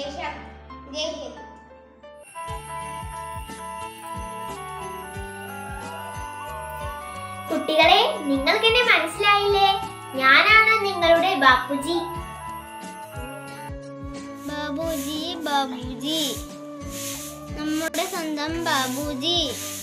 സന്ദേശം ജയ് ഹിന്ദ് കുട്ടികളെ നിങ്ങൾക്ക് എന്നെ മനസ്സിലായില്ലേ ഞാനാണ് നിങ്ങളുടെ ബാപ്പുജി ബാബുജി ബാബുജി നമ്മുടെ സ്വന്തം ബാബുജി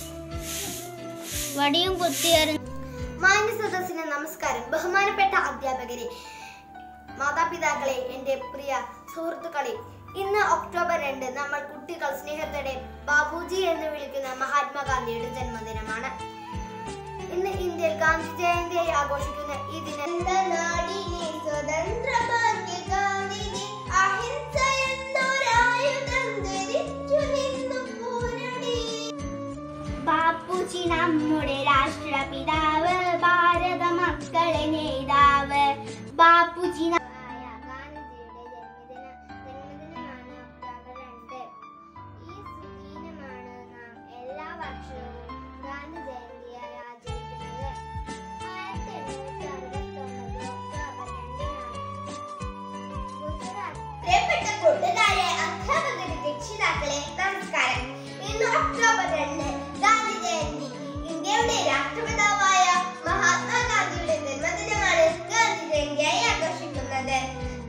വടിയും കുത്തിയേറും മാന്യ സദസ്സിന് നമസ്കാരം ബഹുമാനപ്പെട്ട അധ്യാപകരെ മാതാപിതാക്കളെ എൻ്റെ പ്രിയ സുഹൃത്തുക്കളെ ഇന്ന് ഒക്ടോബർ രണ്ട് നമ്മൾ കുട്ടികൾ സ്നേഹത്തോടെ ബാബുജി എന്ന് വിളിക്കുന്ന മഹാത്മാഗാന്ധിയുടെ ജന്മദിനമാണ് ഇന്ന് ഇന്ത്യയിൽ ഗാന്ധി ജയന്തിയായി ആഘോഷിക്കുന്ന ഈ ദിനം നാടിനെ സ്വതന്ത്രമാക്കിയ ഗാന്ധിജി അഹിംസ എന്നൊരായുധം ധരിച്ചു നിന്നു പോരടി ബാപ്പുജി നമ്മുടെ രാഷ്ട്രപിതാവ് ഭാരത മക്കളെ നേതാവ് ബാപ്പുജി ന- ആയ ഗാന്ധിജിയുടെ ജന്മദിന ജന്മദിനമാണ് ഒക്ടോബർ രണ്ട് ഈ സുദിനമാണ് നാം എല്ലാ വർഷവും ഗാന്ധി ജയന്തിയായി ആചരിക്കുന്നത് ആയിരത്തി എണ്ണൂറ്റി അറുപത്തൊമ്പത് ഒക്ടോബർ രണ്ടിനാണ് ഗുജറാത്ത് പ്രിയപ്പെട്ട കൂട്ടുകാരെ അധ്യാപകരെ രക്ഷിതാക്കളെ നമസ്കാരം ഇന്ന് ഒക്ടോബർ രണ്ട് ഗാന്ധി ജയന്തി ഇന്ത്യയുടെ രാഷ്ട്രപിതാവായ മഹാത്മാഗാന്ധിയുടെ ജന്മദിനമാണ് ഗാന്ധി ജയന്തിയായി ആഘോഷിക്കുന്നത്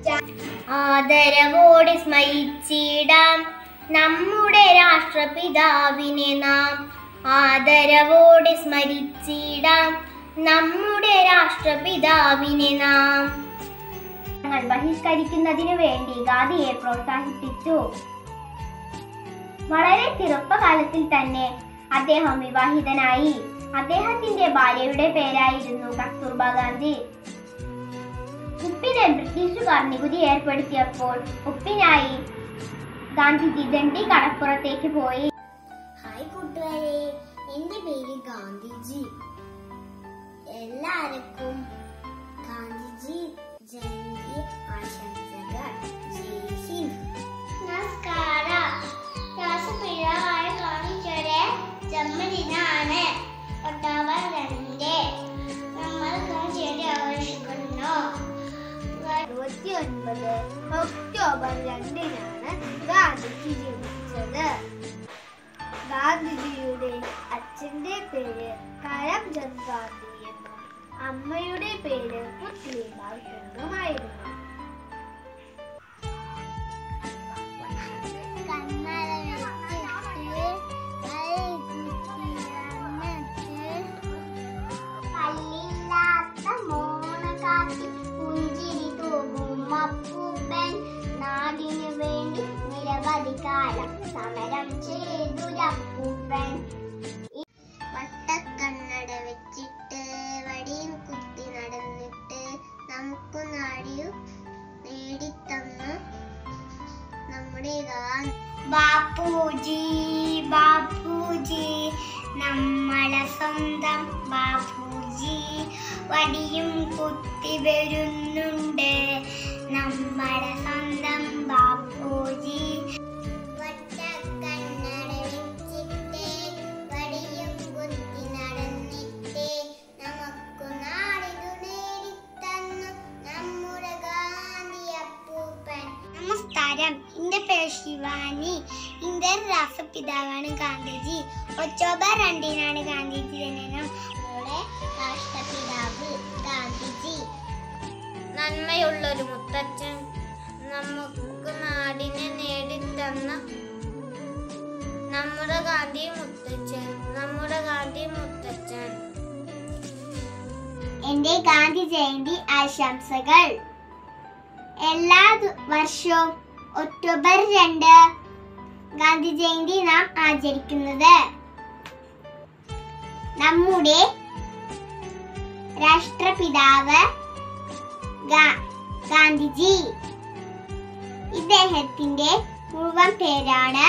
ആദരവോടെ സ്മരിച്ചിടാം നമ്മുടെ രാഷ്ട്രപിതാവിനെ നാം ആദരവോടെ സ്മരിച്ചിടാം നമ്മുടെ രാഷ്ട്രപിതാവിനെ നാം ഞങ്ങൾ ബഹിഷ്കരിക്കുന്നതിനു വേണ്ടി ഗാന്ധിയെ പ്രോത്സാഹിപ്പിച്ചു വളരെ ചെറുപ്പകാലത്തിൽ തന്നെ അദ്ദേഹം വിവാഹിതനായി അദ്ദേഹത്തിന്റെ ഭാര്യയുടെ പേരായിരുന്നു കസ്തൂർബ ഗാന്ധി ഉപ്പിന് ബ്രിട്ടീഷുകാർ നികുതി ഏർപ്പെടുത്തിയപ്പോൾ ഉപ്പിനായി ഗാന്ധിജി ദണ്ഡി കടപ്പുറത്തേക്ക് പോയി ഹായ് കൂട്ടുകാരെ എന്റെ പേര് ഗാന്ധിജി എല്ലാവർക്കും ഗാന്ധിജി ജയന്തി ആശംസകൾ ജയ് ഹിന്ദ് നമസ്കാരം രാസപിതാവായ ഗാന്ധിജിയുടെ ജന്മദിനാണ് ഒക്ടോബർ രണ്ട് നമ്മൾ ഗാന്ധിജയന്തി ആഘോഷിക്കുന്നു ഇരുപത്തി ഒൻപത് ഒക്ടോബർ രണ്ടിനാണ് ഗാന്ധിജി ജനിച്ചത് ഗാന്ധിജിയുടെ അച്ഛന്റെ പേര് കരംചന്ദ് ഗാന്ധി എന്നും അമ്മയുടെ പേര് പുത്ലിബായ് എന്നുമായിരുന്നു കല്ലില്ലാത്ത മോണകാട്ടി പുഞ്ചിരി തൂകും അപ്പൂപ്പൻ നാടിനു വേണ്ടി നിരവധി കാലം സമരം ചെയ്തൊരപ്പൂപ്പൻ വട്ടക്കണ്ണട വെച്ചിട്ട് വടിയും കുത്തി നടന്നിട്ട് നമുക്ക് നാടിയു നേടിത്തന്ന നമ്മുടെ ഗാന്ധി ബാപ്പുജി ബാപ്പുജി നമ്മളെ സ്വന്തം ബാപ്പുജി വടിയും കുത്തി വരുന്നുണ്ട് നമ്മുടെ സ്വന്തം ബാപ്പുജി വട്ടക്കണ്ണട വെച്ചിട്ട് വടിയും കുത്തി നടന്നിട്ട് നമുക്ക് നാടിനു നേടിത്തന്നു നമ്മുടെ ഗാന്ധി അപ്പൂപ്പൻ നമസ്കാരം എന്റെ പേര് ശിവാനി ഇന്ത്യൻ രാഷ്ട്രപിതാവാണ് ഗാന്ധിജി ഒക്ടോബർ രണ്ടിനാണ് ഗാന്ധിജി ജനനം നമ്മുടെ രാഷ്ട്രപിതാവ് ഗാന്ധിജി നന്മയുള്ളൊരു മുത്തച്ഛൻ നമുക്ക് നാടിനെ നേടിത്തന്ന നമ്മുടെ ഗാന്ധി മുത്തച്ഛൻ നമ്മുടെ ഗാന്ധി മുത്തച്ഛൻ എന്റെ ഗാന്ധി ജയന്തി ആശംസകൾ എല്ലാ ദു- വർഷവും ഒക്ടോബർ രണ്ട് ഗാന്ധി ജയന്തി നാം ആചരിക്കുന്നത് നമ്മുടെ രാഷ്ട്രപിതാവ് ഗാ- ഗാന്ധിജി ഇദ്ദേഹത്തിന്റെ മുഴുവൻ പേരാണ്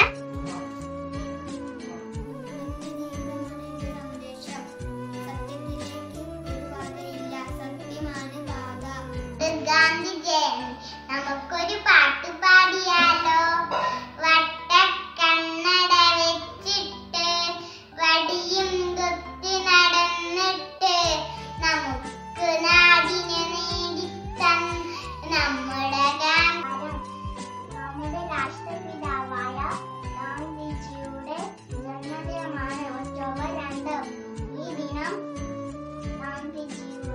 ഗാന്ധി ജയന്തി നമുക്കൊരു പാട്ട് പാടിയാലോ വട്ടക്കണ്ണട വെച്ചിട്ട് വടിയും കുത്തി നടന്നിട്ട് നമുക്ക് നാടിനെ നേടിത്തന്ന നമ്മുടെ ഗാന്ധി നമ്മുടെ രാഷ്ട്രപിതാവായ ഗാന്ധിജിയുടെ ജന്മദിനമാണ് ഒക്ടോബർ രണ്ട് ഈ ദിനം ഗാന്ധിജിയുടെ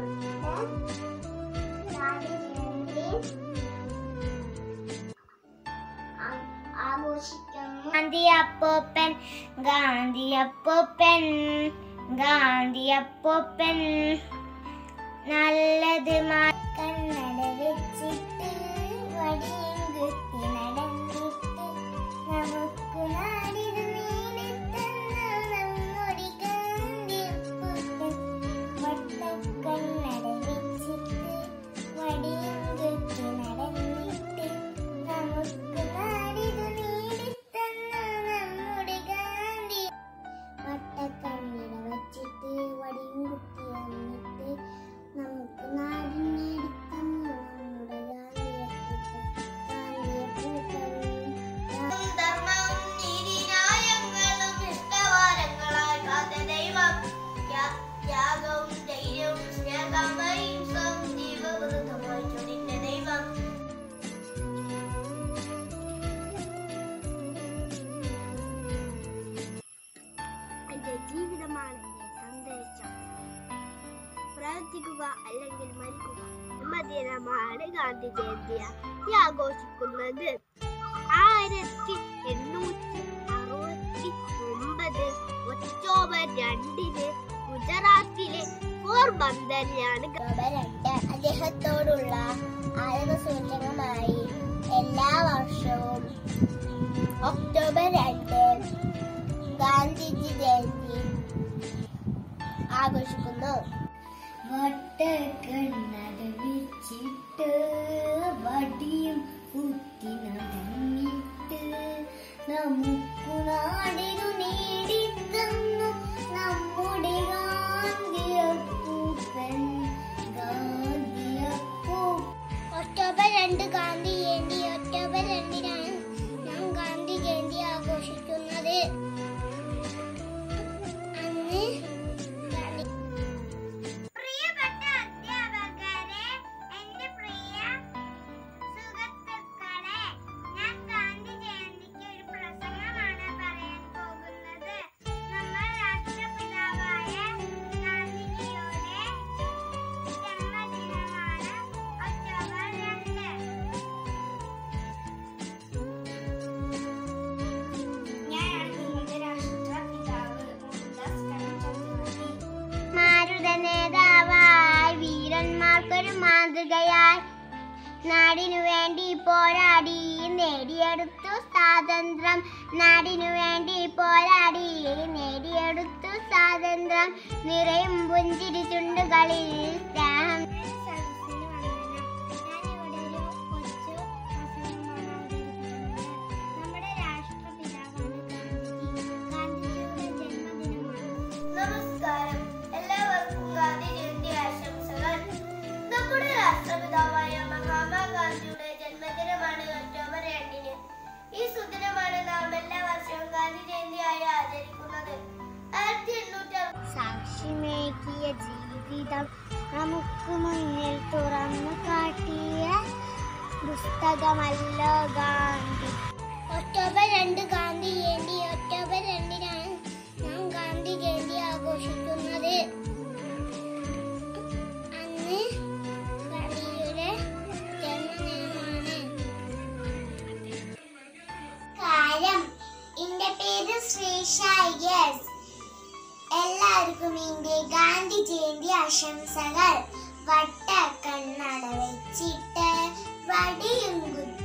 ഗാന്ധിജയന്തി ആ- ആഘോഷിക്കുന്നു ഗാന്ധി അപ്പോപ്പൻ ഗാന്ധി അപ്പോപ്പൻ ഗാന്ധി അപ്പോപ്പൻ നല്ലത് കണ്ണട വെച്ചിട്ട് വടിയും കുത്തി നടന്നിട്ട് നമുക്ക് നാടിത് നേടിത്തന്ന നമ്മുടെ ഗാന്ധി അപ്പൂപ്പൻ വട്ടക്കണ്ണട വെച്ചിട്ട് വടിയും കുത്തി നടന്നിട്ട് നമുക്ക് നാടിത് നേടിത്തന്ന നമ്മുടെ ഗാന്ധി വട്ടക്കണ്ണിട വച്ചിട്ട് വടിയും കുത്തി വന്നിട്ട് നമുക്ക് നാടിന് നേടിത്തന്നു നമ്മുടെ ധർമ്മവും നീതിന്യായങ്ങളും ഇഷ്ടവാരങ്ങളായി കാത്ത ദൈവം ത്യാ- ത്യാഗവും ധൈര്യവും സ്നേഹമഹിംസവും ജീവവൃതമായി ചൊരിഞ്ഞ ദൈവം എന്റെ ജീവിതമാണ് എന്റെ സന്ദേശം പ്രവർത്തിക്കുക അല്ലെങ്കിൽ മരിക്കുക ജന്മദിനമാണ് ഗാന്ധി ജയന്തി ആഘോഷിക്കുന്നത് ആയിരത്തി എണ്ണൂറ്റി അറുപത്തി ഒമ്പത് ഒക്ടോബർ രണ്ടിന് ഗുജറാത്തിലെ പോർബന്തറിലാണ് ഒക്ടോബർ രണ്ട് അദ്ദേഹത്തോടുള്ള ആദരസൂചകമായി എല്ലാ വർഷവും ഒക്ടോബർ രണ്ട് ഗാന്ധിജി ജയന്തി ആഘോഷിക്കുന്നു വട്ടക്കണ്ണട വെച്ചിട്ട് വടിയും കുത്തി നടന്നിട്ട് നമുക്കു നാടിനു നേടിത്തന്നു നമ്മുടെ ഗാന്ധിയപ്പൂപ്പൻ ഗാന്ധിയപ്പൂ ഒക്ടോബർ രണ്ട് ഗാന്ധി ജയന്തി ഒക്ടോബർ രണ്ടിനാണ് നാം ഗാന്ധി ജയന്തി ആഘോഷിക്കുന്നത് അന്ന് ഗാന്ധി പ്രിയപ്പെട്ട അധ്യാപകരെ എന്റെ പ്രിയ സുഹൃത്തുക്കളെ ഞാൻ ഗാന്ധി ജയന്തിക്ക് ഒരു പ്രസംഗമാണ് പറയാൻ പോകുന്നത് നമ്മൾ രാഷ്ട്രപിതാവായ ഗാന്ധിജിയുടെ ജന്മദിനമാണ് ഒക്ടോബർ രണ്ട് ഞാനാണ് നിങ്ങളുടെ രാഷ്ട്രപിതാവ് മോഹൻദാസ് കരംചന്ദ് മാരുത നേതാവായി വീരന്മാർക്കൊരു മാതൃകയായി നാടിനു വേണ്ടി പോരാടി നേടിയെടുത്തു സ്വാതന്ത്ര്യം നാടിനു വേണ്ടി പോരാടി നേടിയെടുത്തു സ്വാതന്ത്ര്യം നിറയും പുഞ്ചിരി ചുണ്ടുകളിൽ സ്നേഹം നമ്മുടെ രാഷ്ട്രപിതാവാണ് ഗാന്ധിജി ഗാന്ധിജിയുടെ ജന്മദിനമാണ് നമസ്കാരം എല്ലാവർക്കും ഗാന്ധി ജയന്തി ആശംസകൾ നമ്മുടെ രാഷ്ട്രപിതാവായ മഹാത്മാഗാന്ധിയുടെ ജന്മദിനമാണ് ഒക്ടോബർ രണ്ടിന് ഈ സുദിനമാണ് നാം എല്ലാ വർഷവും ഗാന്ധി ജയന്തിയായി ആചരിക്കുന്നത് ആയിരത്തി എണ്ണൂറ്റി സാക്ഷിമേകിയ ജീവിതം നമുക്ക് മുന്നിൽ തുറന്നു കാട്ടിയ പുസ്തകമല്ലോ ഗാന്ധി ഒക്ടോബർ രണ്ട് ഗാന്ധി ജയന്തി ഒക്ടോബർ രണ്ടിനാണ് നാം ഗാന്ധി ജയന്തി ആഘോഷിക്കുന്നത് അന്ന് ഗാന്ധിജിയുടെ ജന്മദിനമാണ് കാലം എന്റെ പേര് ശ്രീഷ യെസ് എല്ലാവർക്കും എന്റെ ഗാന്ധി ജയന്തി ആശംസകൾ വട്ട കണ്ണട വെച്ചിട്ട് വടിയും കുത്തി